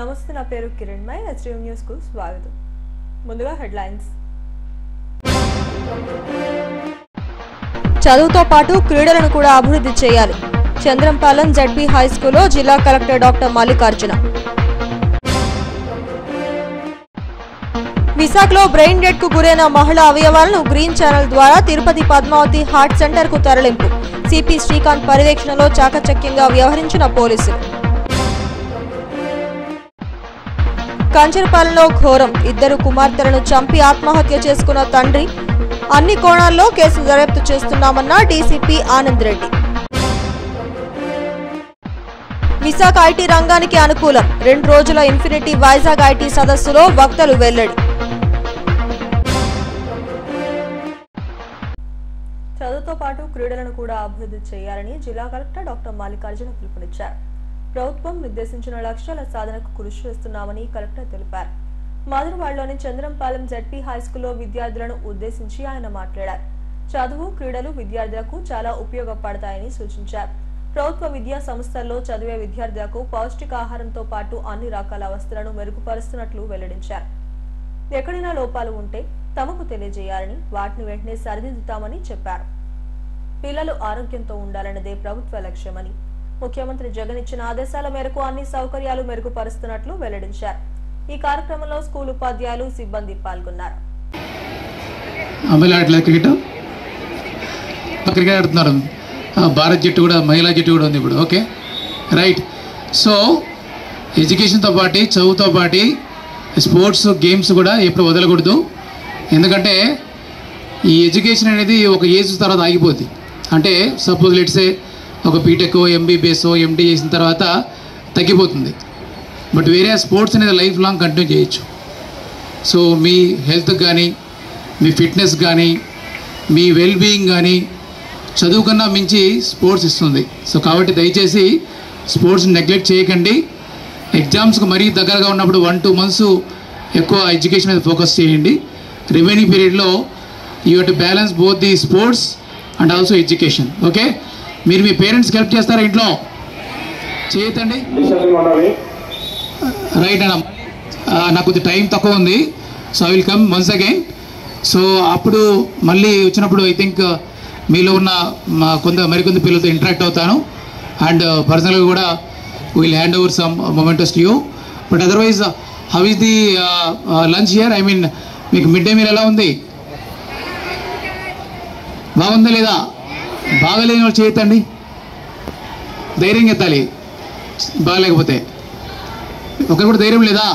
నమస్తే నా పేరు కిరణ్ మై హెచ్డిఎం న్యూస్ కు స్వాగతం ముందుగా హెడ్లైన్స్ చదువుతో పాటు క్రీడలను కూడా అభివృద్ధి చేయాలి చంద్రంపాలెం జడ్పీ హై స్కూల్లో జిల్లా కలెక్టర్ డాక్టర్ మల్లికార్జున విశాఖలో బ్రెయిన్ డెడ్ కు గురైన మహిళా అవయవాలను గ్రీన్ ఛానల్ ద్వారా తిరుపతి పద్మావతి హార్ట్ సెంటర్ కు తరలింపు సిపి శ్రీకాంత్ పర్యవేక్షణలో చాకచక్యంగా వ్యవహరించిన పోలీసులు కంచరపాలెంలో ఘోరం ఇద్దరు కుమార్తెలను చంపి ఆత్మహత్య చేసుకున్న తండ్రి అన్ని కోణాల్లో కేసు దర్యాప్తు చేస్తున్నామన్న డీసీపీ ఆనంద్ రెడ్డి విశాఖ ఐటీ రంగానికి అనుకూలం రెండు రోజుల ఇన్ఫినిటీ వైజాగ్ ఐటీ సదస్సులో వక్తలు వెల్లడి చదువుతో పాటు క్రీడలను కూడా అభివృద్ధి చేయాలని జిల్లా కలెక్టర్ డాక్టర్ మల్లికార్జున పిలుపునిచ్చారు ప్రభుత్వం నిర్దేశించిన లక్ష్యాల సాధనకు కృషి చేస్తున్నామని కలెక్టర్ తెలిపారు మధురవాడలోని చంద్రంపాలెం జడ్పీ హైస్కూల్లో విద్యార్థులను ఉద్దేశించి ఆయన మాట్లాడారు చదువు క్రీడలు విద్యార్థులకు చాలా ఉపయోగపడతాయని సూచించారు ప్రభుత్వ విద్యా సంస్థల్లో చదివే విద్యార్థులకు పౌష్టికాహారంతో పాటు అన్ని రకాల వస్తువులను మెరుగుపరుస్తున్నట్లు వెల్లడించారు ఎక్కడైనా లోపాలు ఉంటే తమకు తెలియజేయాలని వాటిని వెంటనే సరిదిద్దుతామని చెప్పారు పిల్లలు ఆరోగ్యంతో ఉండాలన్నదే ప్రభుత్వ లక్ష్యమని ముఖ్యమంత్రి జగన్ ఇచ్చిన ఆదేశాల మేరకు అన్ని సౌకర్యాలు మెరుగుపరుస్తున్నట్లు వెల్లడించారు ఈ కార్యక్రమంలో స్కూల్ ఉపాధ్యాయులు సిబ్బంది పాల్గొన్నారు అమ్మాయిలు ఆడట్లేదు క్రికెట్ క్రికెట్ ఆడుతున్నారు ఆ, భారత్ జట్టు కూడా మహిళా జట్టు కూడా ఉంది ఇప్పుడు ఓకే రైట్ సో ఎడ్యుకేషన్తో పాటు చదువుతో పాటు స్పోర్ట్స్ గేమ్స్ కూడా ఎప్పుడు వదలకూడదు ఎందుకంటే ఈ ఎడ్యుకేషన్ అనేది ఒక ఏజ్ తర్వాత ఆగిపోద్ది అంటే సపోజ్ లెట్సే ఒక బీటెక్ ఎంబీబీఎస్ ఎండి చేసిన తర్వాత తగ్గిపోతుంది బట్ వేరే స్పోర్ట్స్ అనేది లైఫ్ లాంగ్ కంటిన్యూ చేయొచ్చు సో మీ హెల్త్ కానీ మీ ఫిట్నెస్ కానీ మీ వెల్ బీయింగ్ కానీ చదువు కన్నా మించి స్పోర్ట్స్ ఇస్తుంది సో కాబట్టి దయచేసి స్పోర్ట్స్ నెగ్లెక్ట్ చేయకండి ఎగ్జామ్స్కి మరీ దగ్గరగా ఉన్నప్పుడు వన్ టూ మంత్స్ ఎక్కువ ఎడ్యుకేషన్ మీద ఫోకస్ చేయండి రిమైనింగ్ పీరియడ్లో you have to balance both the sports and also education okay మీరు మీ పేరెంట్స్కి హెల్ప్ చేస్తారా ఇంట్లో చేయతండి డిసిషన్గా ఉండాలి రైట్ అన్న ఆ, నాకు కొద్ది టైం తక్కువ ఉంది so I will come once again so అప్పుడు మళ్ళీ వచ్చినప్పుడు ఐ థింక్ మీలో ఉన్న మా కొంత మరికొంత పిల్లలతో ఇంటరాక్ట్ అవుతాను అండ్ పర్సనల్గా కూడా will hand over some mementos to you but otherwise how is the lunch here I mean మీకు మిడ్ డే మీల్ ఎలా ఉంది బాగుందా లేదా బాగలేని వాళ్ళు చేయొద్దండి ధైర్యంగా ఎత్తాలి బాగలేకపోతే ఒకరు కూడా ధైర్యం లేదా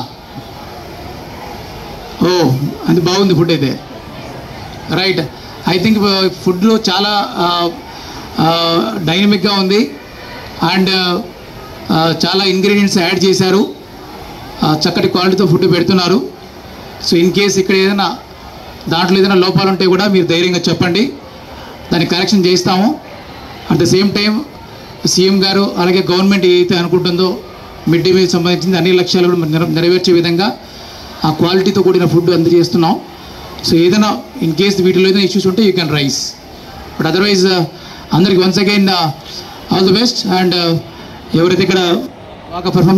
ఓ అది బాగుంది ఫుడ్ అయితే రైట్ ఐ థింక్ ఫుడ్లో చాలా డైనమిక్గా ఉంది అండ్ చాలా ఇంగ్రీడియంట్స్ యాడ్ చేశారు ఆ, చక్కటి క్వాలిటీతో ఫుడ్ పెడుతున్నారు సో ఇన్ కేస్ ఇక్కడ ఏదైనా దాంట్లో ఏదైనా లోపాలు ఉంటే కూడా మీరు ధైర్యంగా చెప్పండి దాన్ని కరెక్షన్ చేస్తాము at the same time CM గారు అలాగే గవర్నమెంట్ ఏదైతే అనుకుంటుందో మిడ్ డే మీల్ సంబంధించిన అన్ని లక్ష్యాలు కూడా నెర- నెరవేర్చే విధంగా ఆ క్వాలిటీతో కూడిన ఫుడ్ అందజేస్తున్నాం సో ఏదైనా ఇన్ కేస్ వీటిలో ఏదైనా ఇష్యూస్ ఉంటే you can raise but otherwise అందరికి once again all the best and ఎవరైతే ఇక్కడ బాగా పర్ఫామ్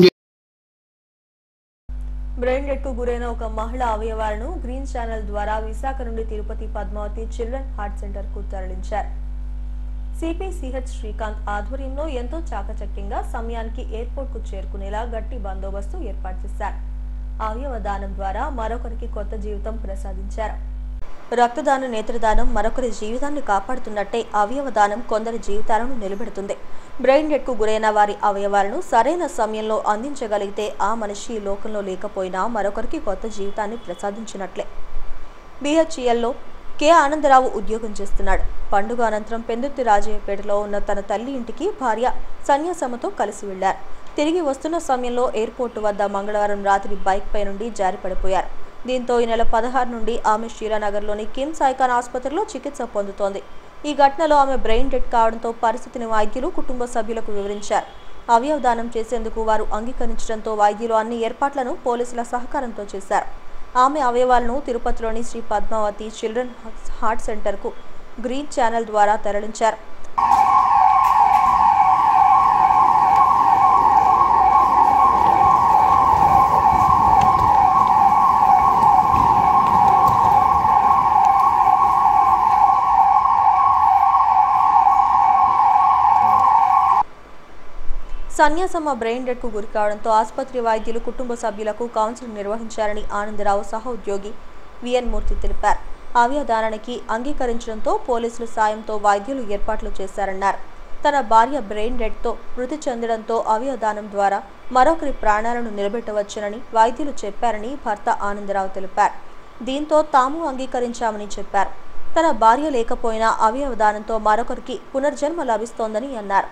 బ్రెయిన్ డెడ్ కు గురైన ఒక మహిళ అవయవాలను గ్రీన్ ఛానల్ ద్వారా విశాఖ నుండి Tirupati Padmavati children heart centre కు తరలించారు సిపిసిహెచ్ శ్రీకాంత్ ఆధ్వర్యంలో ఎంతో చాకచక్యంగా సమయానికి ఎయిర్పోర్ట్ కు చేరుకునేలా గట్టి బందోబస్తు ఏర్పాటు చేశారు అవయవ దానం ద్వారా మరొకరికి కొత్త జీవితం ప్రసాదించారు రక్తదానం నేత్రదానం మరొకరి జీవితాన్ని కాపాడుతున్నట్టే అవయవ దానం కొందరి జీవితాలను నిలబెడుతుంది బ్రెయిన్ డెడ్ కు గురైన వారి అవయవాలను సరైన సమయంలో అందించగలిగితే ఆ మనిషి ఈ లోకంలో లేకపోయినా మరొకరికి కొత్త జీవితాన్ని ప్రసాదించినట్లే బీహెచ్ఈఎల్లో కె ఆనందరావు ఉద్యోగం చేస్తున్నాడు పండుగ అనంతరం పెందుర్తి రాజయ్యపేటలో ఉన్న తన తల్లి ఇంటికి భార్య సన్యాసమ్మతో కలిసి వెళ్లారు తిరిగి వస్తున్న సమయంలో ఎయిర్పోర్టు వద్ద మంగళవారం రాత్రి బైక్ పై నుండి జారిపడిపోయారు దీంతో ఈ నెల పదహారు నుండి ఆమె శ్రీరానగర్లోని కిమ్స్ ఐకాన్ ఆసుపత్రిలో చికిత్స పొందుతోంది ఈ ఘటనలో ఆమె బ్రెయిన్ డెడ్ కావడంతో పరిస్థితిని వైద్యులు కుటుంబ సభ్యులకు వివరించారు అవయవ దానం చేసేందుకు వారు అంగీకరించడంతో వైద్యులు అన్ని ఏర్పాట్లను పోలీసుల సహకారంతో చేశారు ఆమె అవయవాలను తిరుపతిలోని శ్రీ పద్మావతి చిల్డ్రన్ హార్ట్ సెంటర్కు గ్రీన్ ఛానల్ ద్వారా తరలించారు సన్యాసమ్మ బ్రెయిన్ డెడ్ కు గురి కావడంతో ఆసుపత్రి వైద్యులు కుటుంబ సభ్యులకు కౌన్సిలింగ్ నిర్వహించారని ఆనందరావు సహోద్యోగి విఎన్ మూర్తి తెలిపారు అవయదానానికి అంగీకరించడంతో పోలీసుల సాయంతో వైద్యులు ఏర్పాట్లు చేశారన్నారు తన భార్య బ్రెయిన్ డెడ్తో మృతి చెందడంతో అవయవదానం ద్వారా మరొకరి ప్రాణాలను నిలబెట్టవచ్చునని వైద్యులు చెప్పారని భర్త ఆనందరావు తెలిపారు దీంతో తాము అంగీకరించామని చెప్పారు తన భార్య లేకపోయినా అవయవదానంతో మరొకరికి పునర్జన్మ లభిస్తోందని అన్నారు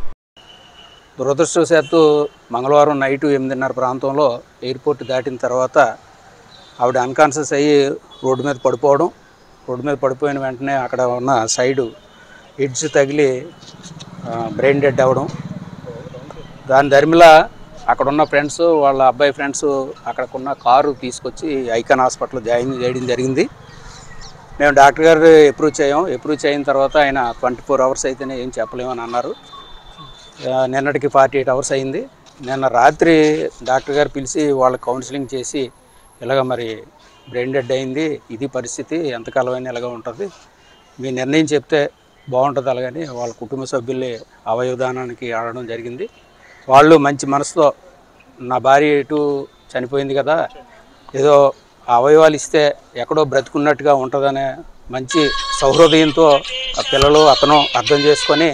దురదృష్టవశాత్తు మంగళవారం నైటు ఎనిమిదిన్నర ప్రాంతంలో ఎయిర్పోర్ట్ దాటిన తర్వాత ఆవిడ అన్కాన్షియస్ అయ్యి రోడ్డు మీద పడిపోవడం రోడ్డు మీద పడిపోయిన వెంటనే అక్కడ ఉన్న సైడు ఎడ్జ్ తగిలి బ్రెయిన్ డెడ్ అవ్వడం దాని ధర్మిలా అక్కడ ఉన్న ఫ్రెండ్స్ వాళ్ళ అబ్బాయి ఫ్రెండ్స్ అక్కడకున్న కారు తీసుకొచ్చి ఐకాన్ హాస్పిటల్ జాయిన్ చేయడం జరిగింది మేము డాక్టర్ గారు అప్రూవ్ చేయం అప్రూవ్ చేయని తర్వాత ఆయన ట్వంటీ ఫోర్ అవర్స్ అయితేనే ఏం చెప్పలేమని అన్నారు ఆ, నిన్నటికి ఫార్టీ ఎయిట్ అవర్స్ అయింది నిన్న రాత్రి డాక్టర్ గారు పిలిచి వాళ్ళ కౌన్సిలింగ్ చేసి ఇలాగ మరి బ్రెయిన్ డెడ్ అయింది ఇది పరిస్థితి ఎంతకాలమైనా ఇలాగ ఉంటుంది మీ నిర్ణయం చెప్తే బాగుంటుంది అలాగని వాళ్ళ కుటుంబ సభ్యుల్ని అవయవదానానికి ఆడడం జరిగింది వాళ్ళు మంచి మనసుతో నా భార్య ఇటు చనిపోయింది కదా ఏదో ఆ అవయవాలు ఇస్తే ఎక్కడో బ్రతుకున్నట్టుగా ఉంటుందనే మంచి సౌహృదయంతో ఆ పిల్లలు అతను అర్థం చేసుకొని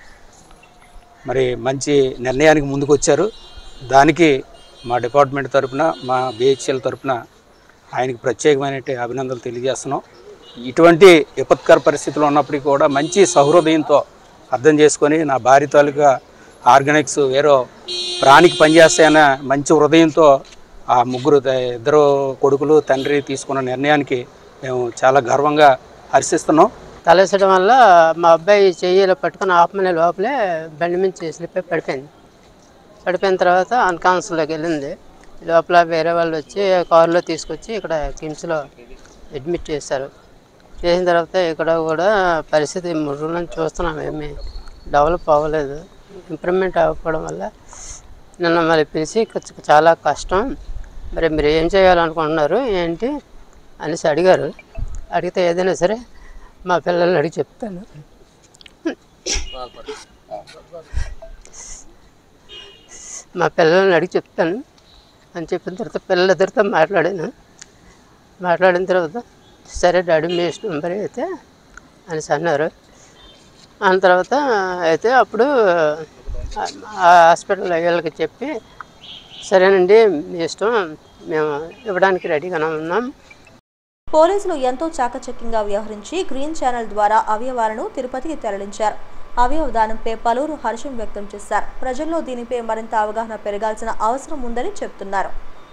మరి మంచి నిర్ణయానికి ముందుకు వచ్చారు దానికి మా డిపార్ట్మెంట్ తరపున మా బిహెచ్ఎల్ తరపున ఆయనకి ప్రత్యేకమైన అభినందనలు తెలియజేస్తున్నాం ఇటువంటి విపత్కర పరిస్థితులు ఉన్నప్పటికీ కూడా మంచి సహృదయంతో అర్థం చేసుకొని నా భార్య తాలూకా ఆర్గానిక్స్ వేరే ప్రాణికి పనిచేస్తాయన్న మంచి హృదయంతో ఆ ముగ్గురు త- ఇద్దరు కొడుకులు తండ్రి తీసుకున్న నిర్ణయానికి మేము చాలా గర్వంగా హర్షిస్తున్నాం తలేసడం వల్ల మా అబ్బాయి చెయ్యిలో పట్టుకొని ఆపమనే లోపలే బండి మీద స్లిప్ అయి పడిపోయింది పడిపోయిన తర్వాత అన్కాన్షియస్లోకి వెళ్ళింది లోపల వేరే వాళ్ళు వచ్చి కారులో తీసుకొచ్చి ఇక్కడ కిమ్స్లో అడ్మిట్ చేశారు చేసిన తర్వాత ఇక్కడ కూడా పరిస్థితి మూడు రోజుల నుంచి చూస్తున్నాం ఏమి డెవలప్ అవ్వలేదు ఇంప్రూవ్మెంట్ అవ్వకపోవడం వల్ల నిన్న మళ్ళీ పిలిచి కొంచెం చాలా కష్టం మరి మీరు ఏం చేయాలనుకుంటున్నారు ఏంటి అనేసి అడిగారు అడిగితే ఏదైనా సరే మా పిల్లల్ని అడిగి చెప్తాను మా పిల్లల్ని అడిగి చెప్తాను అని చెప్పిన తర్వాత పిల్లలిద్దరితో మాట్లాడాను మాట్లాడిన తర్వాత సరే డాడీ మీ ఇష్టం మరి అయితే అనేసి అన్నారు అన్న తర్వాత అయితే అప్పుడు ఆ హాస్పిటల్ వీళ్ళకి చెప్పి సరేనండి మీ ఇష్టం మేము ఇవ్వడానికి రెడీగానే ఉన్నాం పోలీసులు ఎంతో చాకచక్యంగా వ్యవహరించి గ్రీన్ ఛానల్ ద్వారా అవయవాలను తిరుపతికి తరలించారు అవయవ దానంపై పలువురు హర్షం వ్యక్తం చేశారు ప్రజల్లో దీనిపై మరింత అవగాహన పెరగాల్సిన అవసరం ఉందని చెప్తున్నారు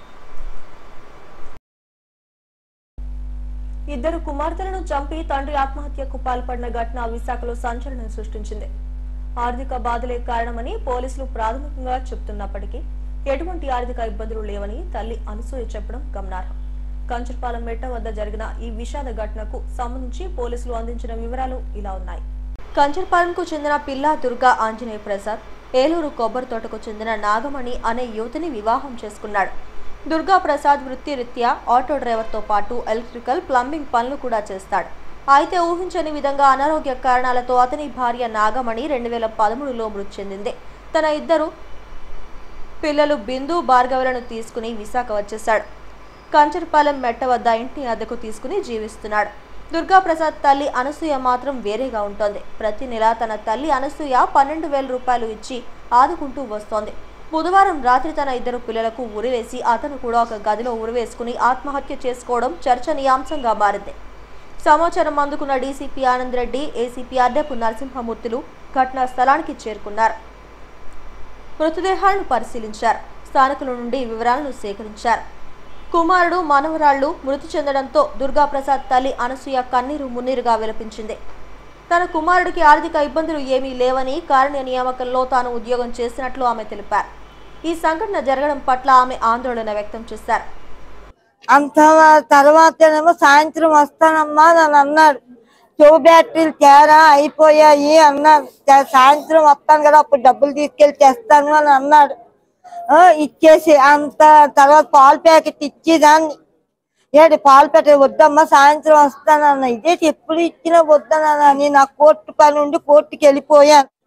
ఇద్దరు కుమార్తెలను చంపి తండ్రి ఆత్మహత్యకు పాల్పడిన ఘటన విశాఖలో సంచలనం సృష్టించింది ఆర్థిక బాధలే కారణమని పోలీసులు ప్రాథమికంగా చెబుతున్నప్పటికీ ఎటువంటి ఆర్థిక ఇబ్బందులు లేవని తల్లి అనసూయ చెప్పడం గమనార్హం కంచర్పాలెం మెట్ట వద్ద జరిగిన ఈ విషాద ఘటనకు సంబంధించి పోలీసులు అందించిన వివరాలు ఇలా ఉన్నాయి కంచర్పాలెంకు చెందిన పిల్లా దుర్గా ఆంజనేయ ప్రసాద్ ఏలూరు కొబ్బరి తోటకు చెందిన నాగమణి అనే యువతిని వివాహం చేసుకున్నాడు దుర్గా ప్రసాద్ వృత్తిరీత్యా ఆటో డ్రైవర్తో పాటు ఎలక్ట్రికల్ ప్లంబింగ్ పనులు కూడా చేస్తాడు అయితే ఊహించని విధంగా అనారోగ్య కారణాలతో అతని భార్య నాగమణి రెండు వేల పదమూడులో మృతి చెందింది తన ఇద్దరు పిల్లలు బిందు భార్గవులను తీసుకుని విశాఖ వచ్చేశాడు కంచర్పాలెం మెట్ట వద్ద ఇంటిని అద్దెకు తీసుకుని జీవిస్తున్నాడు దుర్గాప్రసాద్ తల్లి అనసూయ మాత్రం వేరేగా ఉంటుంది ప్రతి నెల తన తల్లి అనసూయ పన్నెండు వేల రూపాయలు ఇచ్చి ఆదుకుంటూ వస్తోంది బుధవారం రాత్రి తన ఇద్దరు పిల్లలకు ఉరివేసి అతను కూడా ఒక గదిలో ఉరివేసుకుని ఆత్మహత్య చేసుకోవడం చర్చనీయాంశంగా మారింది సమాచారం అందుకున్న డీసీపీ ఆనంద్ రెడ్డి ఏసీపీ అడ్డపు నరసింహమూర్తులు ఘటనా స్థలానికి చేరుకున్నారు మృతదేహాలను పరిశీలించారు స్థానికుల నుండి వివరాలను సేకరించారు కుమారుడు మనవరాళ్లు మృతి చెందడంతో దుర్గాప్రసాద్ తల్లి అనసూయ కన్నీరు మున్నీరుగా విలపించింది తన కుమారుడికి ఆర్థిక ఇబ్బందులు ఏమీ లేవని కారుణ్య నియామకంలో తాను ఉద్యోగం చేసినట్లు ఆమె తెలిపారు ఈ సంఘటన జరగడం పట్ల ఆమె ఆందోళన వ్యక్తం చేశారు అంత తర్వాతనేమో సాయంత్రం వస్తానమ్మా అని అన్నాడు చెవు బ్యాటరీలు తేరా అయిపోయాయి అన్నాడు "తే- సాయంత్రం వస్తాను కదా అప్పుడు డబ్బులు తీసుకెళ్లి తెస్తాను అని అన్నాడు ఆ, ఇచ్చేసి అంత తర్వాత పాల ప్యాకెట్ ఇచ్చేదాన్ని ఏడు పాల ప్యాకెట్ వద్దమ్మా సాయంత్రం వస్తానన్న ఇదే ఎప్పుడు ఇచ్చినా వద్దనని నా కోర్టు పని ఉండి కోర్టుకి వెళ్ళిపోయాను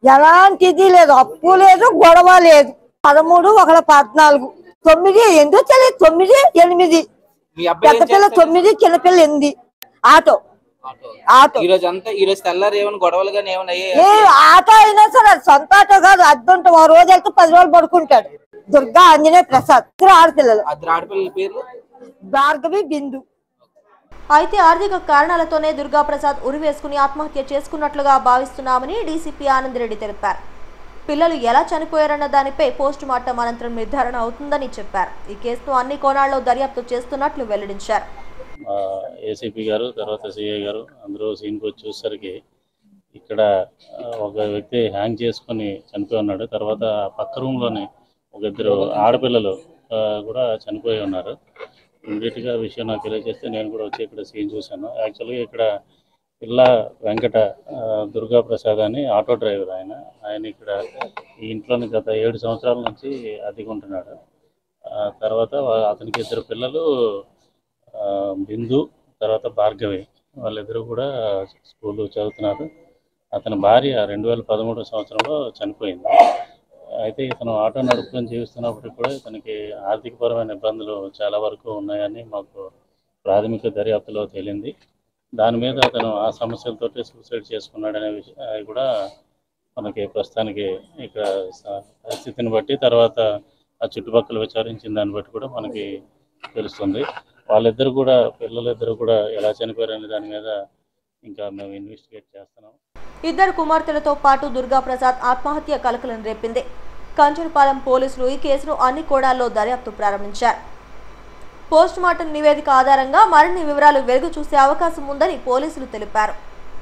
ఎలాంటిది లేదు అప్పు లేదు గొడవ లేదు పదమూడు ఒకళ్ళ పద్నాలుగు తొమ్మిది ఎందుకు తెలియదు తొమ్మిది ఎనిమిది మీ అబ్బాయి పెద్ద ఏం పిల్ల చేస్తాడు? తొమ్మిది చిన్న పిల్ల ఎనిమిది ఆటో ఆటో. ఆటో ఈ రోజు అంతా ఈ రోజు తెల్లారు ఏమైనా గొడవలు కానీ ఏమైనా ఏ అయ్యాయి ఆటో అయినా సరే అది సొంత ఆటో కాదు అద్దుంటే ఓ రోజు వెళ్తే పది రోజులు పడుకుంటాడు దుర్గా ఆంజనేయ ప్రసాద్ ఇద్దరు ఆడపిల్లలు అద్దరు ఆడపిల్లల పేర్లు భార్గవి బిందు అయితే ఆర్థిక కారణాలతోనే దుర్గాప్రసాద్ ఉరివేసుకుని ఆత్మహత్య చేసుకున్నట్లుగా భావిస్తున్నామని డీసీపీ ఆనందరెడ్డి తెలిపారు పిల్లలు ఎలా చనిపోయారన్న దానిపై పోస్టు మార్టం అనంతరం నిర్ధారణ అవుతుందని చెప్పారు ఈ కేసును అన్ని కోణాల్లో దర్యాప్తు చేస్తున్నట్లు వెల్లడించారు మా ఏసీపీ గారు తర్వాత సిఐ గారు అందరూ సీన్కి వచ్చి చూసేసరికి ఇక్కడ ఆ, ఒక వ్యక్తి హ్యాంగ్ చేసుకొని చనిపోయి ఉన్నాడు తర్వాత పక్క రూమ్లోనే ఒక ఇద్దరు ఆడపిల్లలు ఆ, కూడా చనిపోయి ఉన్నారు ఇమీడియట్గా విషయం నాకు తెలియజేస్తే నేను కూడా వచ్చి ఇక్కడ సీన్ చూశాను యాక్చువల్గా ఇక్కడ పిల్ల వెంకట ఆ, దుర్గా ప్రసాద్ అని ఆటో డ్రైవర్ ఆయన ఆయన ఇక్కడ ఈ ఇంట్లోని గత ఏడు సంవత్సరాల నుంచి అద్దెకు ఉంటున్నాడు ఆ, తర్వాత వా- అతనికి ఇద్దరు పిల్లలు ఆ, బిందు తర్వాత భార్గవి వాళ్ళిద్దరూ కూడా స్కూల్ చదువుతున్నారు అతని భార్య రెండు వేల పదమూడు సంవత్సరంలో చనిపోయింది అయితే ఇతను ఆటో నడుపుకొని జీవిస్తున్నప్పటికీ కూడా ఇతనికి ఆర్థికపరమైన ఇబ్బందులు చాలా వరకు ఉన్నాయని మాకు ప్రాథమిక దర్యాప్తులో తేలింది దాని మీద అతను ఆ సమస్యలతోటి సూసైడ్ చేసుకున్నాడనే విషయం అది కూడా మనకి ప్రస్తుతానికి ఇక్కడ స- పరిస్థితిని బట్టి తర్వాత ఆ చుట్టుపక్కల విచారించిన దాన్ని బట్టి కూడా మనకి తెలుస్తుంది వాళ్ళిద్దరు కూడా పిల్లలిద్దరు కూడా ఎలా చనిపోయారనే దాని మీద ఇంకా మేము ఇన్వెస్టిగేట్ చేస్తున్నాం ఇద్దరు కుమార్తెలతో పాటు దుర్గాప్రసాద్ ఆత్మహత్య కలకలం రేపింది కంచరపాలెం పోలీసులు ఈ కేసును అన్ని కోణాల్లో దర్యాప్తు ప్రారంభించారు పోస్ట్ మార్టం నివేదిక ఆధారంగా మరిన్ని వివరాలు వెలుగు చూసే అవకాశం ఉందని పోలీసులు తెలిపారు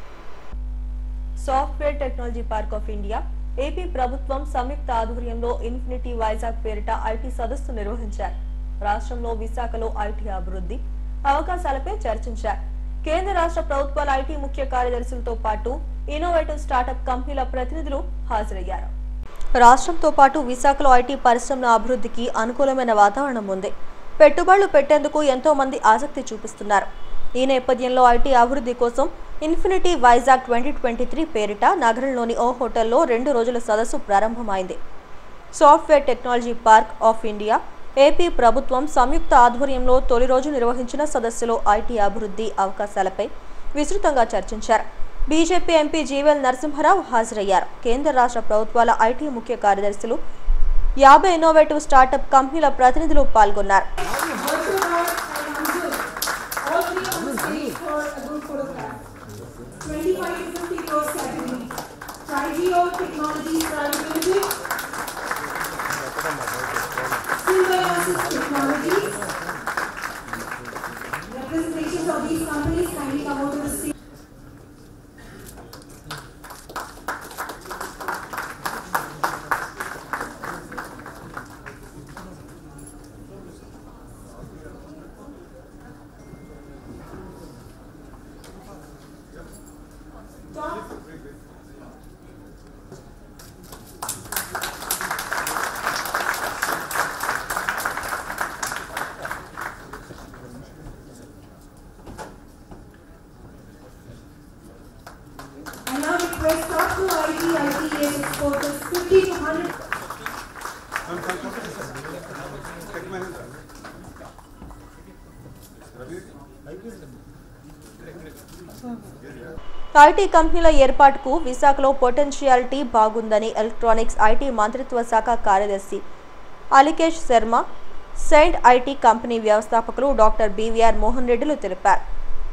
software technology park of India AP ప్రభుత్వం సంయుక్త ఆధ్వర్యంలో ఇన్ఫినిటీ వైజాగ్ పేరిట ఐటీ సదస్సు నిర్వహించారు రాష్ట్రంలో విశాఖలో ఐటీ అభివృద్ధి అవకాశాలపై చర్చించారు కేంద్ర రాష్ట్ర ప్రభుత్వాల ఐటీ ముఖ్య కార్యదర్శులతో పాటు ఇన్నోవేటివ్ స్టార్టప్ కంపెనీల ప్రతినిధులు హాజరయ్యారు రాష్ట్రంతో పాటు విశాఖలో ఐటీ పరిశ్రమల అభివృద్ధికి అనుకూలమైన వాతావరణం ఉంది పెట్టుబడులు పెట్టేందుకు ఎంతో మంది ఆసక్తి చూపిస్తున్నారు ఈ నేపథ్యంలో ఐటీ అభివృద్ధి కోసం infinity Vizag twenty twenty three పేరిట నగరంలోని ఓ హోటల్లో రెండు రోజుల సదస్సు ప్రారంభమైంది software technology park of India AP ప్రభుత్వం సంయుక్త ఆధ్వర్యంలో తొలి రోజు నిర్వహించిన సదస్సులో ఐటీ అభివృద్ధి అవకాశాలపై విస్తృతంగా చర్చించారు బీజేపీ ఎంపీ జీవెల్ నరసింహారావు హాజరయ్యారు కేంద్ర రాష్ట్ర ప్రభుత్వాల ఐటీ ముఖ్య కార్యదర్శులు యాభై ఇన్నోవేటివ్ స్టార్టప్ కంపెనీల ప్రతినిధులు పాల్గొన్నారు all three on the stage for a group photograph. 25 to 50 crores category. Trigeo Technologies Private Limited. Symbiosis Technologies. Representations of these companies kindly come out to the stage. I now request top two IT, ITES exporters 50 to 100 IT కంపెనీల ఏర్పాటుకు విశాఖలో potentiality బాగుందని electronics IT మంత్రిత్వ శాఖ కార్యదర్శి Alkesh Sharma Saint IT company వ్యవస్థాపకులు doctor BVR Mohan రెడ్డిలు తెలిపారు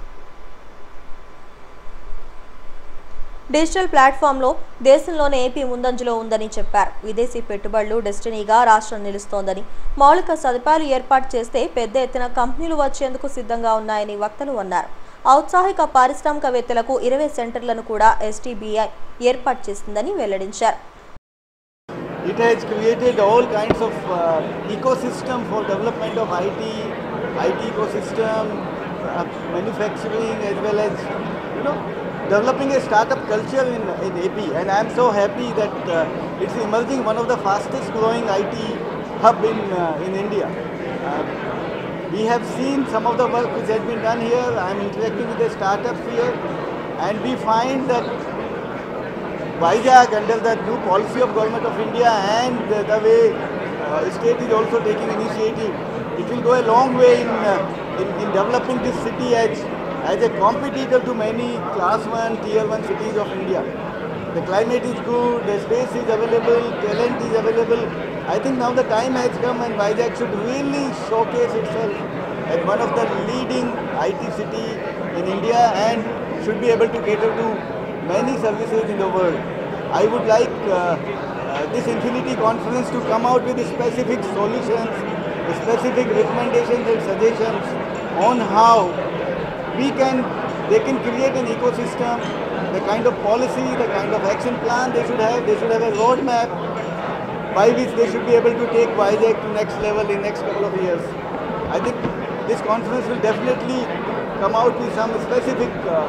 డిజిటల్ ప్లాట్ఫామ్లో దేశంలోనే ఏపీ ముందంజలో ఉందని చెప్పారు విదేశీ పెట్టుబడులు డెస్టినీగా రాష్ట్రం నిలుస్తోందని మౌలిక సదుపాయాలు ఏర్పాటు చేస్తే పెద్ద ఎత్తున కంపెనీలు వచ్చేందుకు సిద్ధంగా ఉన్నాయని వక్తలు అన్నారు ఔత్సాహిక పారిశ్రామికవేత్తలకు ఇరవై సెంటర్లను కూడా ఎస్టీబీఐ ఏర్పాటు చేసిందని వెల్లడించారు It has created all kinds of uh, ecosystem for development of IT, IT ecosystem, uh, manufacturing as well as you know developing a startup culture in, in AP. And I am so happy that uh, it's emerging one of the fastest growing IT hub in uh, in India. Uh, we have seen some of the work which has been done here. I am interacting with the startups here, and we find that Vizag under the new policy of government of India and the, the way uh, state is also taking initiative, it will go a long way in, uh, in, in developing this city as, as a competitor to many class 1, tier 1 cities of India. The climate is good, the space is available, talent is available. I think now the time has come and Vizag should really showcase itself as one of the leading IT city in India and should be able to cater to many services in the world. I would like uh, uh, this Infinity conference to come out with specific solutions, specific recommendations and suggestions on how we can, they can create an ecosystem, the kind of policy, the kind of action plan they should have, they should have a roadmap by which they should be able to take Vizag to next level in next couple of years. I think this conference will definitely come out with some specific uh,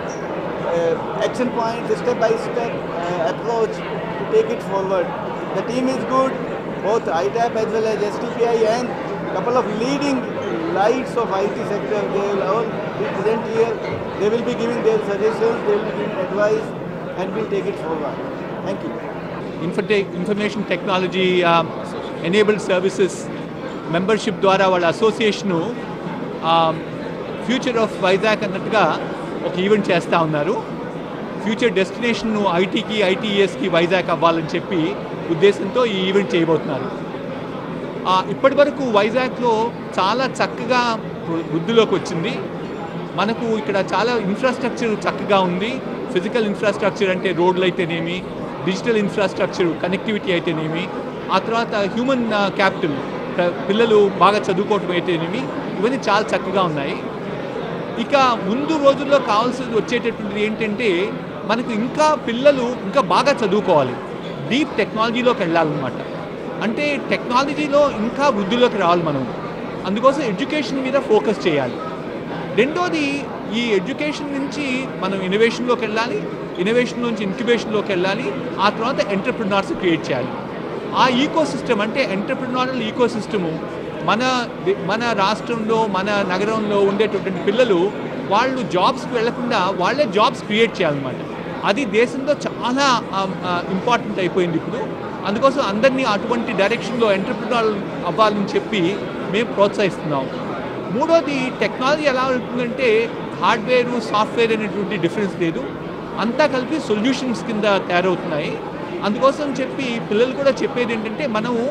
uh, action points, step-by-step uh, approach to take it forward. The team is good, both ITAP as well as STPI and couple of leading lights of IT sector. They will all be present here. They will be giving their suggestions, they will be giving advice and we'll take it forward. Thank you. ఇన్ఫర్టే information technology enabled services membership ద్వారా వాళ్ళ association future of Vizag అన్నట్టుగా ఒక event చేస్తూ ఉన్నారు future destination ఐటీకి ఐటీఎస్కి వైజాగ్ అవ్వాలని చెప్పి ఉద్దేశంతో ఈ ఈవెంట్ చేయబోతున్నారు ఆ, ఇప్పటి వరకు వైజాగ్లో చాలా చక్కగా వృద్ధిలోకి వచ్చింది మనకు ఇక్కడ చాలా ఇన్ఫ్రాస్ట్రక్చర్ చక్కగా ఉంది ఫిజికల్ ఇన్ఫ్రాస్ట్రక్చర్ అంటే రోడ్లు అయితేనేమి డిజిటల్ ఇన్ఫ్రాస్ట్రక్చర్ కనెక్టివిటీ అయితేనేమి ఆ తర్వాత హ్యూమన్ క్యాపిటల్ పిల్లలు బాగా చదువుకోవటం అయితేనేమి ఇవన్నీ చాలా చక్కగా ఉన్నాయి ఇక ముందు రోజుల్లో కావాల్సింది వచ్చేటటువంటిది ఏంటంటే మనకు ఇంకా పిల్లలు ఇంకా బాగా చదువుకోవాలి డీప్ టెక్నాలజీలోకి వెళ్ళాలన్నమాట అంటే టెక్నాలజీలో ఇంకా వృద్ధిలోకి రావాలి మనం అందుకోసం ఎడ్యుకేషన్ మీద ఫోకస్ చేయాలి రెండోది ఈ ఎడ్యుకేషన్ నుంచి మనం ఇన్నోవేషన్లోకి వెళ్ళాలి ఇన్నోవేషన్ నుంచి ఇంక్యుబేషన్లోకి వెళ్ళాలి ఆ తర్వాత ఎంటర్ప్రినార్స్ క్రియేట్ చేయాలి ఆ ఈకో సిస్టమ్ అంటే ఎంటర్ప్రినారల్ ఈకో సిస్టము మన ది- మన రాష్ట్రంలో మన నగరంలో ఉండేటటువంటి పిల్లలు వాళ్ళు జాబ్స్కి వెళ్లకుండా వాళ్ళే జాబ్స్ క్రియేట్ చేయాలన్నమాట అది దేశంలో చాలా ఇంపార్టెంట్ అయిపోయింది ఇప్పుడు అందుకోసం అందరినీ అటువంటి డైరెక్షన్లో ఎంటర్ప్రినార్ అవ్వాలని చెప్పి మేము ప్రోత్సహిస్తున్నాం మూడోది టెక్నాలజీ ఎలా ఉంటుందంటే హార్డ్వేర్ సాఫ్ట్వేర్ అనేటువంటి డిఫరెన్స్ లేదు అంతా కలిపి సొల్యూషన్స్ కింద తయారవుతున్నాయి అందుకోసం చెప్పి పిల్లలు కూడా చెప్పేది ఏంటంటే మనము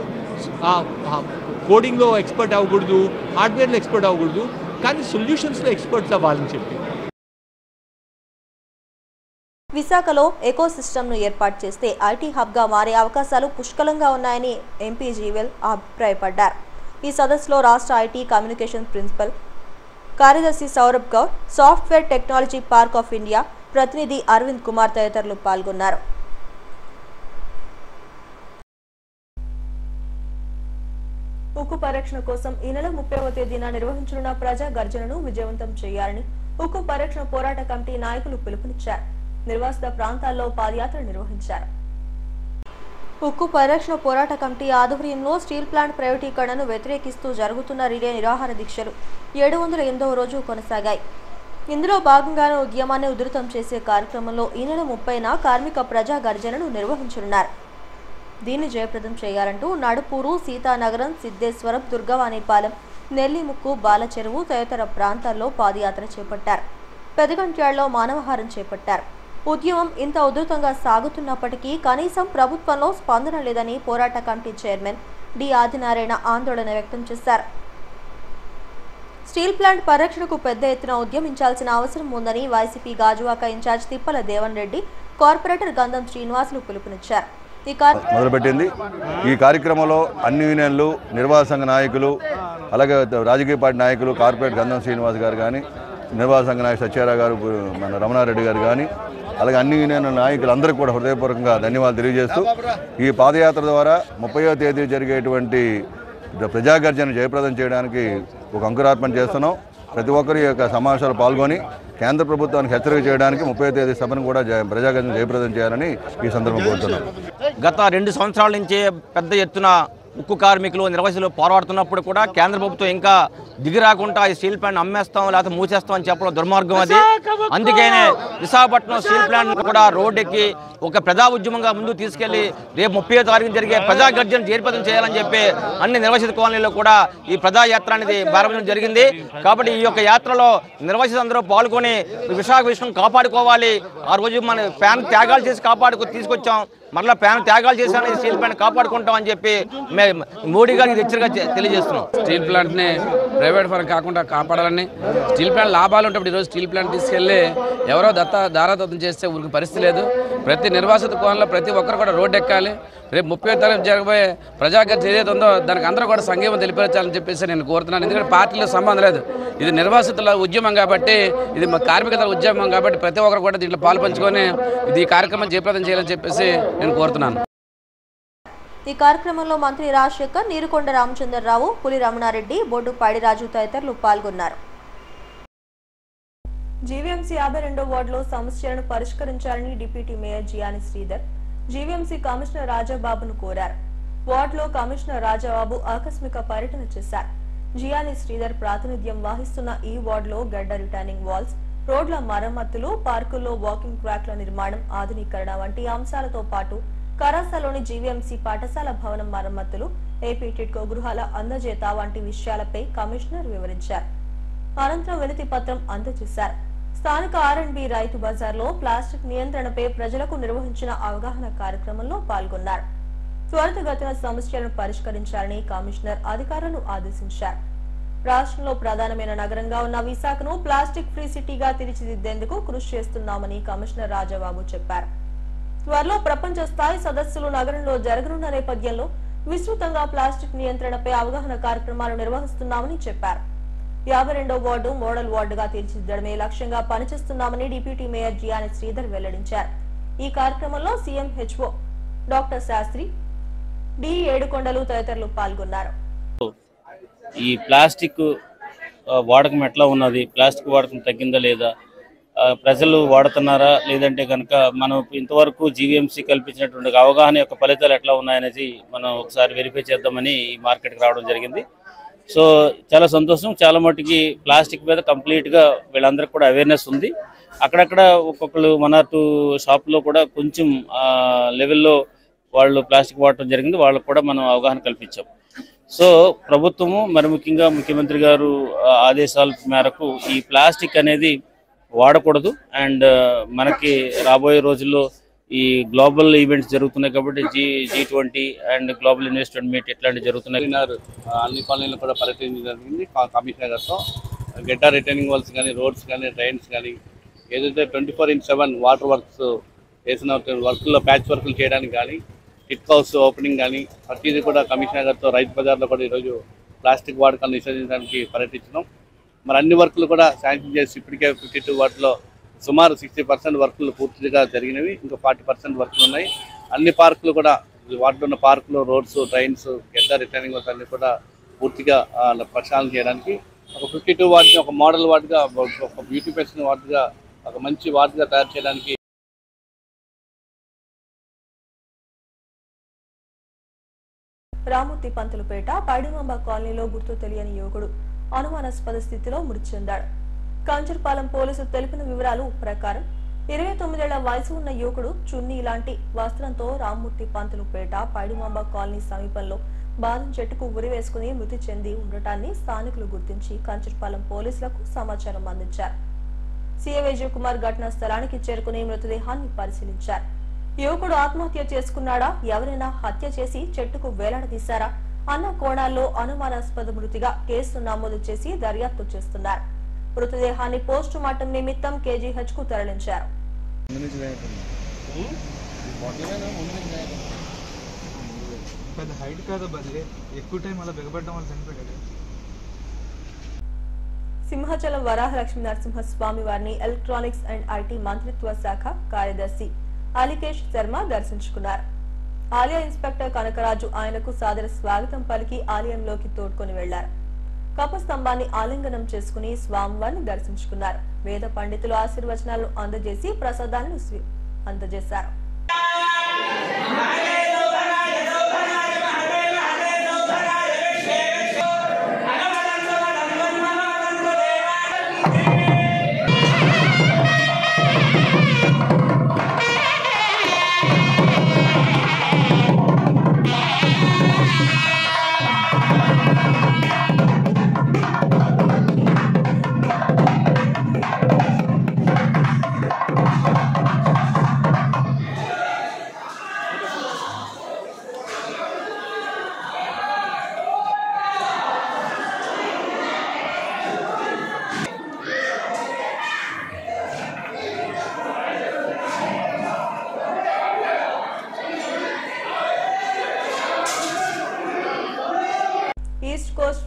కోడింగ్లో ఎక్స్పర్ట్ అవ్వకూడదు హార్డ్వేర్లో ఎక్స్పర్ట్ అవ్వకూడదు కానీ సొల్యూషన్స్లో ఎక్స్పర్ట్స్ అవ్వాలని చెప్పి విశాఖలో ఎకో సిస్టమ్ను ఏర్పాటు చేస్తే ఐటీ హబ్గా మారే అవకాశాలు పుష్కలంగా ఉన్నాయని ఎంపీ జీవెల్ అభిప్రాయపడ్డారు ఈ సదస్సులో రాష్ట్ర ఐటీ కమ్యూనికేషన్ ప్రిన్సిపల్ కార్యదర్శి Saurabh Goud software technology park of India ప్రతినిధి అరవింద్ కుమార్ తదితరులు పాల్గొన్నారు ఉక్కు పరిరక్షణ కోసం ఈ నెల ముప్పైవ తేదీన నిర్వహించనున్న ప్రజా గర్జనను విజయవంతం చేయాలని ఉక్కు పరిరక్షణ పోరాట కమిటీ నాయకులు పిలుపునిచ్చారు నిర్వాసిత ప్రాంతాల్లో పాదయాత్ర నిర్వహించారు ఉక్కు పరిరక్షణ పోరాట కమిటీ ఆధ్వర్యంలో స్టీల్ ప్లాంట్ ప్రైవేటీకరణను వ్యతిరేకిస్తూ జరుగుతున్న రిలే నిరాహార దీక్షలు ఏడు వందల ఎనిమిదవ రోజు కొనసాగాయి ఇందులో భాగంగానే ఉద్యమాన్ని ఉధృతం చేసే కార్యక్రమంలో ఈ నెల ముప్పైన కార్మిక ప్రజా గర్జనను నిర్వహించనున్నారు దీన్ని జయప్రదం చేయాలంటూ నడుపూరు సీతానగరం సిద్ధేశ్వరం దుర్గవాణిపాలెం నెల్లిముక్కు బాలచెరువు తదితర ప్రాంతాల్లో పాదయాత్ర చేపట్టారు పెదగంట్యాలలో మానవహారం చేపట్టారు ఉద్యమం ఇంత ఉధృతంగా సాగుతున్నప్పటికీ కనీసం ప్రభుత్వంలో స్పందన లేదని పోరాట కమిటీ చైర్మన్ డి ఆదినారాయణ ఆందోళన వ్యక్తం చేశారు స్టీల్ ప్లాంట్ పరిరక్షణకు పెద్ద ఎత్తున ఉద్యమించాల్సిన అవసరం ఉందని YCP Gajuwaka incharge Tippala Devan Reddy corporator Gandham Srinivasulu పిలుపునిచ్చారు ఈ కార్- మొదలుపెట్టింది ఈ కార్యక్రమంలో అన్ని యూనియన్లు నిర్వాహక సంఘ నాయకులు అలాగే రాజకీయ పార్టీ నాయకులు కార్పొరేట్ గంధం శ్రీనివాస్ గారు కానీ నిర్వాహక సంఘ నాయకులు సత్యారావు గారు మన రమణారెడ్డి గారు కానీ అలాగే అన్ని యూనియన్ నాయకులు అందరికీ కూడా హృదయపూర్వకంగా ధన్యవాదాలు తెలియజేస్తూ ఈ పాదయాత్ర ద్వారా ముప్పయో తేదీ జరిగేటువంటి ప్రజాగర్జన జయప్రదం చేయడానికి ఒక అంకురార్పణ చేస్తున్నాం ప్రతి ఒక్కరు ఈ యొక్క సమావేశాలు పాల్గొని కేంద్ర ప్రభుత్వానికి హెచ్చరిక చేయడానికి ముప్పై తేదీ సభను కూడా జయ- ప్రజాగర్జన జయప్రదం చేయాలని ఈ సందర్భం కోరుతున్నాం గత రెండు సంవత్సరాల నుంచే పెద్ద ఎత్తున ఉక్కు కార్మికులు నిర్వహితులు పోరాడుతున్నప్పుడు కూడా కేంద్ర ప్రభుత్వం ఇంకా దిగి రాకుండా ఈ స్టీల్ ప్లాంట్ అమ్మేస్తాం లేకపోతే మూసేస్తాం అని చెప్పడం దుర్మార్గం అది అందుకనే విశాఖపట్నం స్టీల్ ప్లాంట్ కూడా రోడ్డెక్కి ఒక ప్రజా ఉద్యమంగా ముందుకు తీసుకెళ్లి రేపు ముప్పై తారీఖున జరిగే ప్రజా గర్జన జయప్రదం చేయాలని చెప్పి అన్ని నిర్వహిత కాలనీలో కూడా ఈ ప్రజా యాత్ర అనేది ప్రారంభించడం జరిగింది కాబట్టి ఈ యొక్క యాత్రలో నిర్వహిత అందరూ పాల్గొని విశాఖ విషయం కాపాడుకోవాలి ఆ రోజు మన ఫ్యాన్ త్యాగాలు చేసి కాపాడుకు తీసుకొచ్చాం మరలా ఫ్యాన్ త్యాగాలు చేశాను స్టీల్ ప్లాంట్ కాపాడుకుంటాం అని చెప్పి మేము మోడీ గారికి హెచ్చరిక తెలియజేస్తున్నాం స్టీల్ ప్లాంట్ని ప్రైవేట్ ఫరం కాకుండా కాపాడాలని స్టీల్ ప్లాంట్ లాభాలు ఉంటే ఈరోజు స్టీల్ ప్లాంట్ తీసుకెళ్ళి ఎవరో దత్త దారాదత్తం చేస్తే ఊరికి పరిస్థితి లేదు ప్రతి నిర్వాసిత కోణంలో ప్రతి ఒక్కరు కూడా రోడ్డు ఎక్కాలి రేపు ముప్పై తారీఖు జరగబోయే ప్రజాగతి ఏదైతే ఉందో దానికి అందరూ కూడా సంఘీవం తెలిపించాలని చెప్పేసి నేను కోరుతున్నాను ఎందుకంటే పార్టీలో సంబంధం లేదు ఇది నిర్వాసితుల ఉద్యమం కాబట్టి ఇది మా కార్మికుల ఉద్యమం కాబట్టి ప్రతి ఒక్కరు కూడా దీంట్లో పాలు పంచుకొని ఇది ఈ కార్యక్రమం జయప్రదం చేయాలని చెప్పేసి నేను కోరుతున్నాను ఈ కార్యక్రమంలో మంత్రి రాజశేఖర్ నీరుకొండ రామచంద్రరావు పులి రమణారెడ్డి బొడ్డు పాడిరాజు తదితరులు పాల్గొన్నారు జీవీఎంసీ యాభై రెండో వార్డులో సమస్యలను పరిష్కరించాలని deputy mayor Jiyani Sridhar GVMC commissioner రాజాబాబును కోరారు వార్డులో కమిషనర్ రాజాబాబు ఆకస్మిక పర్యటన చేశారు జియాని శ్రీధర్ ప్రాతినిధ్యం వహిస్తున్న ఈ వార్డులో గడ్డ రిటర్నింగ్ వాల్స్ రోడ్ల మరమ్మతులు పార్కుల్లో వాకింగ్ ట్రాక్ల నిర్మాణం ఆధునీకరణ వంటి అంశాలతో పాటు కరాసలోని జీవీఎంసీ పాఠశాల భవనం మరమ్మతులు ఏపీ టిడ్కో గృహాల అందజేత వంటి విషయాలపై కమిషనర్ వివరించారు అనంతరం వినతి పత్రం అందజేశారు స్థానిక ఆర్ అండ్ బి రైతు బజార్లో ప్లాస్టిక్ నియంత్రణపై ప్రజలకు నిర్వహించిన అవగాహన కార్యక్రమంలో పాల్గొన్నారు త్వరితగతిన సమస్యలను పరిష్కరించాలని కమిషనర్ అధికారులను ఆదేశించారు రాష్ట్రంలో ప్రధానమైన నగరంగా ఉన్న విశాఖను ప్లాస్టిక్ ఫ్రీ సిటీగా తీర్చిదిద్దేందుకు కృషి చేస్తున్నామని కమిషనర్ రాజాబాబు చెప్పారు త్వరలో ప్రపంచ స్థాయి సదస్సులు నగరంలో జరగనున్న నేపథ్యంలో విస్తృతంగా ప్లాస్టిక్ నియంత్రణపై అవగాహన కార్యక్రమాలు నిర్వహిస్తున్నామని చెప్పారు యాభై రెండో వార్డు మోడల్ వార్డుగా తీర్చిదిద్దడమే లక్ష్యంగా పనిచేస్తున్నామని డిప్యూటీ మేయర్ జియాని శ్రీధర్ వెల్లడించారు ఈ కార్యక్రమంలో CM HO doctor Sastri D Yedukondalu తదితరులు పాల్గొన్నారు ఈ ప్లాస్టిక్ ఆ, వాడకం ఎట్లా ఉన్నది ప్లాస్టిక్ వాడకం తగ్గిందా లేదా ఆ, ప్రజలు వాడుతున్నారా లేదంటే కనుక మనం ఇంతవరకు జీవీఎంసీ కల్పించినటువంటి అవగాహన యొక్క ఫలితాలు ఎట్లా ఉన్నాయనేది మనం ఒకసారి వెరిఫై చేద్దామని ఈ మార్కెట్కి రావడం జరిగింది సో చాలా సంతోషం చాలా మటుకి ప్లాస్టిక్ మీద కంప్లీట్గా వీళ్ళందరికీ కూడా అవేర్నెస్ ఉంది అక్కడక్కడ ఒక్కొక్కరు వన్ ఆర్ టూ షాప్లో కూడా కొంచెం లెవెల్లో వాళ్ళు ప్లాస్టిక్ వాడటం జరిగింది వాళ్ళకు కూడా మనం అవగాహన కల్పించాం సో ప్రభుత్వము మరి ముఖ్యంగా ముఖ్యమంత్రి గారు ఆ, ఆదేశాల మేరకు ఈ ప్లాస్టిక్ అనేది వాడకూడదు అండ్ మనకి రాబోయే రోజుల్లో ఈ గ్లోబల్ ఈవెంట్స్ జరుగుతున్నాయి కాబట్టి G G twenty and global investment meet ఇట్లాంటివి జరుగుతున్నాయి కమిషనర్ ఆ, అన్ని కాలనీలు కూడా పర్యటించడం జరిగింది కా- కమిషనర్ గారితో గెట్టా రిటర్నింగ్ వాల్స్ కానీ రోడ్స్ కానీ డ్రైన్స్ కానీ ఏదైతే twenty four into seven water works చేసిన వర్క్లో ప్యాచ్ వర్క్లు చేయడానికి కానీ టిక్ హౌస్ ఓపెనింగ్ కానీ ప్రతిదీ కూడా కమిషనర్ గారితో రైతు బజార్లో కూడా ఈరోజు ప్లాస్టిక్ వాడకాన్ని నిషేధించడానికి పర్యటించడం మరి అన్ని వర్కులు కూడా శాంక్షన్ చేసి ఇప్పటికే ఫిఫ్టీ టూ వాటిలో సుమారు సిక్స్టీ పర్సెంట్ వర్కులు పూర్తిగా జరిగినవి ఇంకా ఫార్టీ పర్సెంట్ వర్కులు ఉన్నాయి అన్ని పార్కులు కూడా వాటిలో ఉన్న పార్కులు రోడ్స్ ట్రైన్స్ గెడ్డ రిటర్నింగ్ వర్క్స్ అన్ని కూడా పూర్తిగా ఆ, ప్రక్షాళన చేయడానికి ఒక ఫిఫ్టీ టూ వాటిని ఒక మోడల్ వార్డుగా ఒక బ్యూటిఫికేషన్ వార్డుగా ఒక మంచి వార్డుగా తయారు చేయడానికి రామూర్తి పంతులపేట పైడిమాంబ కాలనీలో గుర్తు తెలియని యువకుడు అనుమానాస్పద స్థితిలో మృతి చెందాడు కంచర్పాలెం పోలీసులు తెలిపిన వివరాలు ప్రకారం ఇరవై తొమ్మిదేళ్ల వయసు ఉన్న యువకుడు చున్నీ లాంటి వస్త్రంతో రామ్మూర్తి పంతులపేట పైడిమాంబ కాలనీ సమీపంలో బాదం చెట్టుకు ఉరి వేసుకుని మృతి చెంది ఉండటాన్ని స్థానికులు గుర్తించి కంచర్పాలెం పోలీసులకు సమాచారం అందించారు సీఎం విజయ్ కుమార్ ఘటనా స్థలానికి చేరుకుని మృతదేహాన్ని పరిశీలించారు యువకుడు ఆత్మహత్య చేసుకున్నాడా ఎవరైనా హత్య చేసి చెట్టుకు వేలాడదీశారా అన్న కోణాల్లో అనుమానాస్పద మృతిగా కేసు నమోదు చేసి దర్యాప్తు చేస్తున్నారు మృతదేహాన్ని పోస్టు మార్టం నిమిత్తం కేజీహెచ్ కు తరలించారు పెద్ద హైట్ కాదు బదిలీ ఎక్కువ టైం అలా బిగబడ్డం వల్ల చనిపోయాడు సింహాచలం వరాహ లక్ష్మీ నరసింహస్వామి వారిని ఎలక్ట్రానిక్స్ అండ్ ఐటీ మంత్రిత్వ శాఖ కార్యదర్శి అలికేష్ శర్మ దర్శించుకున్నారు ఆలయ ఇన్స్పెక్టర్ కనకరాజు ఆయనకు సాదర స్వాగతం పలికి ఆలయంలోకి తోడ్కొని వెళ్లారు కపస్తంభాన్ని ఆలింగనం చేసుకుని స్వామివారిని దర్శించుకున్నారు వేద పండితులు ఆశీర్వచనాలను అందజేసి ప్రసాదాలను స్వీ- అందజేశారు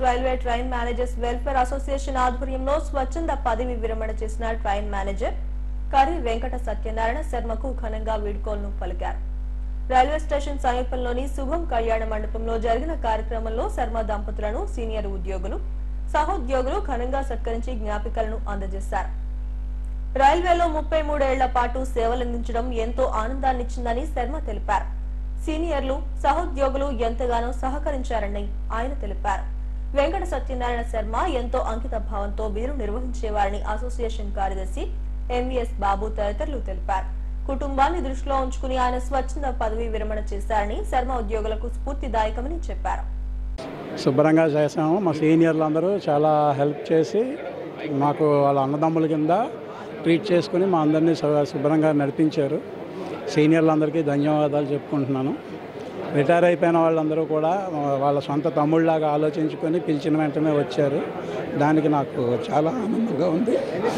railway train managers welfare association ఆధ్వర్యంలో స్వచ్ఛంద పదవి విరమణ చేసిన ట్రైన్ మేనేజర్ కరి వెంకట సత్యనారాయణ శర్మకు ఘనంగా వీడ్కోలును పలికారు రైల్వే స్టేషన్ సమీపంలోని శుభం కళ్యాణ మండపంలో జరిగిన కార్యక్రమంలో శర్మ దంపతులను సీనియర్ ఉద్యోగులు సహోద్యోగులు ఘనంగా సత్కరించి జ్ఞాపికలను అందజేశారు రైల్వేలో ముప్పై మూడేళ్ల పాటు సేవలందించడం ఎంతో ఆనందాన్నిచ్చిందని శర్మ తెలిపారు సీనియర్లు సహోద్యోగులు ఎంతగానో సహకరించారని ఆయన తెలిపారు వెంకట సత్యనారాయణ శర్మ ఎంతో అంకిత భావంతో విధులు నిర్వహించేవారని అసోసియేషన్ కార్యదర్శి ఎంవిఎస్ బాబు తదితరులు తెలిపారు కుటుంబాన్ని దృష్టిలో ఉంచుకుని ఆయన స్వచ్ఛంద పదవి విరమణ చేశారని శర్మ ఉద్యోగులకు స్ఫూర్తిదాయకమని చెప్పారు శుభ్రంగా చేసాము మా సీనియర్లు అందరూ చాలా హెల్ప్ చేసి మాకు వాళ్ళ అన్నదమ్ముల కింద ట్రీట్ చేసుకుని మా అందరినీ శు- శుభ్రంగా నడిపించారు సీనియర్లందరికీ ధన్యవాదాలు చెప్పుకుంటున్నాను రిటైర్ అయిపోయిన వాళ్ళందరూ కూడా వాళ్ళ సొంత తమ్ముళ్ళలాగా ఆలోచించుకొని పిలిచిన వెంటనే వచ్చారు దానికి నాకు చాలా ఆనందంగా ఉంది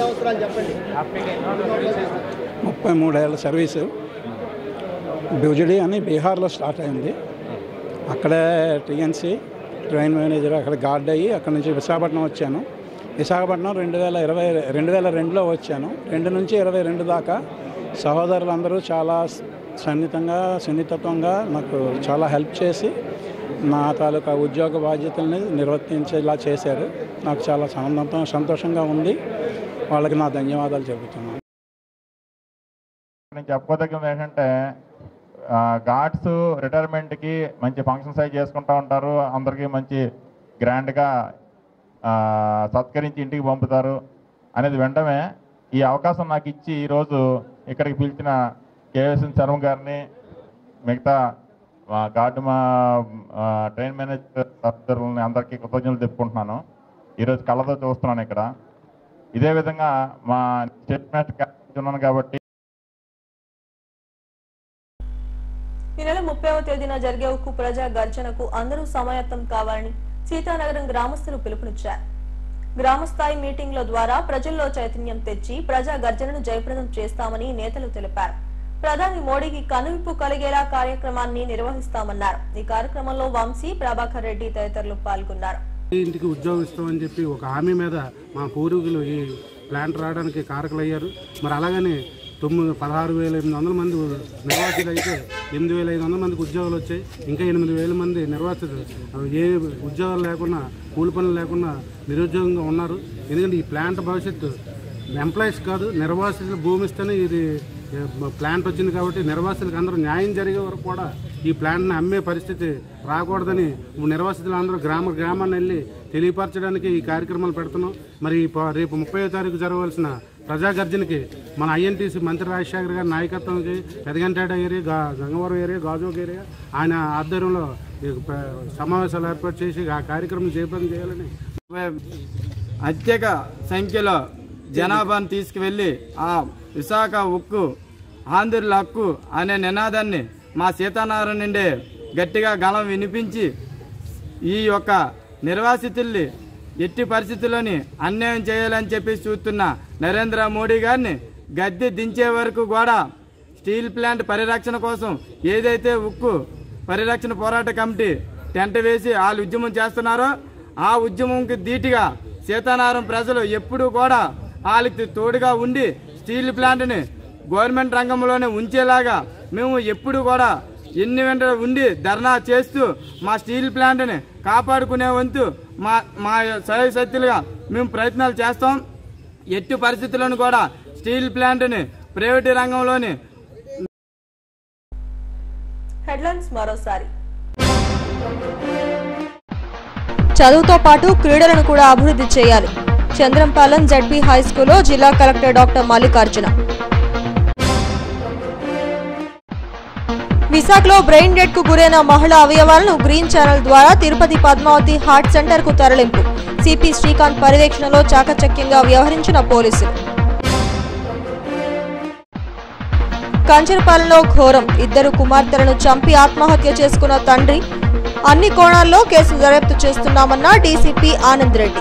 ముప్పై మూడేళ్ళ సర్వీసు బ్యూజడీ అని బీహార్లో స్టార్ట్ అయింది అక్కడే టీఎన్సీ ట్రైన్ మేనేజర్ అక్కడ గార్డ్ అయ్యి అక్కడ నుంచి విశాఖపట్నం వచ్చాను విశాఖపట్నం రెండు వేల ఇరవై రెండు వేల రెండులో వచ్చాను రెండు నుంచి ఇరవై రెండు దాకా సహోదరులందరూ చాలా సన్నిహితంగా సున్నితత్వంగా నాకు చాలా హెల్ప్ చేసి నా తాలూకా ఉద్యోగ బాధ్యతల్ని నిర్వర్తించేలా చేశారు నాకు చాలా ఆనందంతో సంతోషంగా ఉంది వాళ్ళకి నా ధన్యవాదాలు చెబుతున్నాను నేను చెప్పుకోదగ్గది ఏంటంటే గార్డ్స్ రిటైర్మెంట్కి మంచి ఫంక్షన్స్ అవి చేసుకుంటూ ఉంటారు అందరికీ మంచి గ్రాండ్గా సత్కరించి ఇంటికి పంపుతారు అనేది వెంటనే ఈ అవకాశం నాకు ఇచ్చి ఈరోజు ఇక్కడికి పిలిచిన కేఎస్ఎన్ శర్మ గారిని మిగతా మా గార్డు మా ఆ, ట్రైన్ మేనేజర్ సహచరులని అందరికీ కృతజ్ఞతలు చెప్పుకుంటున్నాను ఈరోజు కళ్ళతో చూస్తున్నాను ఇక్కడ ఇదే విధంగా మా స్టేట్ మాస్టర్ ఉన్నాను కాబట్టి ఈ నెల ముప్పైవ తేదీన జరిగే ఉక్కు ప్రజా గర్జనకు అందరూ సమాయత్తం కావాలని సీతానగరం గ్రామస్తులు పిలుపునిచ్చారు గ్రామస్థాయి మీటింగ్ల ద్వారా ప్రజల్లో చైతన్యం తెచ్చి ప్రజా గర్జనను జయప్రదం చేస్తామని నేతలు తెలిపారు ప్రధాని మోడీకి కనువిప్పు కలిగేలా కార్యక్రమాన్ని నిర్వహిస్తామన్నారు ఈ కార్యక్రమంలో వంశీ ప్రభాకర్ రెడ్డి తదితరులు పాల్గొన్నారు ఇంటికి ఉద్యోగం ఇస్తామని చెప్పి ఒక హామీ మీద మా పూర్వీకులు ఈ ప్లాంట్ రావడానికి కారకులయ్యారు మరి అలాగని తొమ్మిది పదహారు వేల ఎనిమిది వందల మంది నిర్వాసితులు అయితే ఎనిమిది వేల ఐదు వందల మందికి ఉద్యోగాలు వచ్చాయి ఇంకా ఎనిమిది వేల మంది నిర్వాసితులు ఏ ఉద్యోగాలు లేకుండా కూలి పనులు లేకుండా నిరుద్యోగంగా ఉన్నారు ఎందుకంటే ఈ ప్లాంట్ భవిష్యత్తు ఎంప్లాయీస్ కాదు నిర్వాసితులు భూమి ఇస్తేనే ఇది ఏ, ప్లాంట్ వచ్చింది కాబట్టి నిర్వాసితులకు అందరూ న్యాయం జరిగే వరకు కూడా ఈ ప్లాంట్ని అమ్మే పరిస్థితి రాకూడదని నిర్వాసితులు అందరూ గ్రామ గ్రామాన్ని వెళ్ళి తెలియపరచడానికి ఈ కార్యక్రమాలు పెడుతున్నాం మరి ఈ ప- రేపు ముప్పై తారీఖు జరగవలసిన ప్రజా గర్జనకి మన ఐఎన్టీసీ మంత్రి రాజశేఖర్ గారి నాయకత్వంకి పెదగంటేట ఏరియా గా గంగవరం ఏరియా గాజోక్ ఏరియా ఆయన ఆధ్వర్యంలో ఈ ప- సమావేశాలు ఏర్పాటు చేసి ఆ కార్యక్రమం జయప్రదం చేయాలని అత్యక సంఖ్యలో జనాభాను తీసుకువెళ్ళి ఆ విశాఖ ఉక్కు ఆంధ్రుల హక్కు అనే నినాదాన్ని మా సీతానగరం నుండి గట్టిగా గళం వినిపించి ఈ యొక్క నిర్వాసితుల్ని ఎట్టి పరిస్థితుల్లోని అన్యాయం చేయాలని చెప్పి చూస్తున్న నరేంద్ర మోడీ గారిని గద్దె దించే వరకు కూడా స్టీల్ ప్లాంట్ పరిరక్షణ కోసం ఏదైతే ఉక్కు పరిరక్షణ పోరాట కమిటీ టెంట్ వేసి వాళ్ళు ఉద్యమం చేస్తున్నారో ఆ ఉద్యమంకి ధీటుగా సీతారాం ప్రజలు ఎప్పుడూ కూడా వాళ్ళకి తోడుగా ఉండి స్టీల్ ప్లాంట్ని గవర్నమెంట్ రంగంలోనే ఉంచేలాగా మేము ఎప్పుడు కూడా ఎన్ని వెంట ఉండి ధర్నా చేస్తూ మా స్టీల్ ప్లాంట్ని కాపాడుకునే వంతు మా మా శక్తులుగా మేము ప్రయత్నాలు చేస్తాం ఎట్టి పరిస్థితులను కూడా స్టీల్ ప్లాంట్ని ప్రైవేటు రంగంలోని హెడ్లైన్స్ మరోసారి చదువుతో పాటు క్రీడలను కూడా అభివృద్ధి చేయాలి చంద్రంపాలెం జడ్పీ హై స్కూల్లో జిల్లా కలెక్టర్ డాక్టర్ మల్లికార్జున విశాఖలో బ్రెయిన్ డెడ్ కు గురైన మహిళా అవయవాలను గ్రీన్ ఛానల్ ద్వారా తిరుపతి పద్మావతి హార్ట్ సెంటర్ కు తరలింపు సిపి శ్రీకాంత్ పర్యవేక్షణలో చాకచక్యంగా వ్యవహరించిన పోలీసులు కంచరపాలెంలో ఘోరం ఇద్దరు కుమార్తెలను చంపి ఆత్మహత్య చేసుకున్న తండ్రి అన్ని కోణాల్లో కేసు దర్యాప్తు చేస్తున్నామన్న డీసీపీ ఆనంద్ రెడ్డి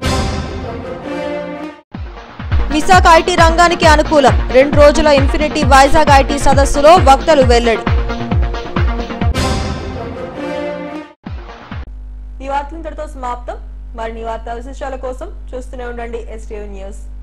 విశాఖ ఐటీ రంగానికి అనుకూలం రెండు రోజుల ఇన్ఫినిటీ వైజాగ్ ఐటీ సదస్సులో వక్తలు వెల్లడి ఈ వార్తలు ఇంతటితో సమాప్తం మరిన్ని వార్తా విశేషాల కోసం చూస్తూనే ఉండండి ఎస్టీవీ న్యూస్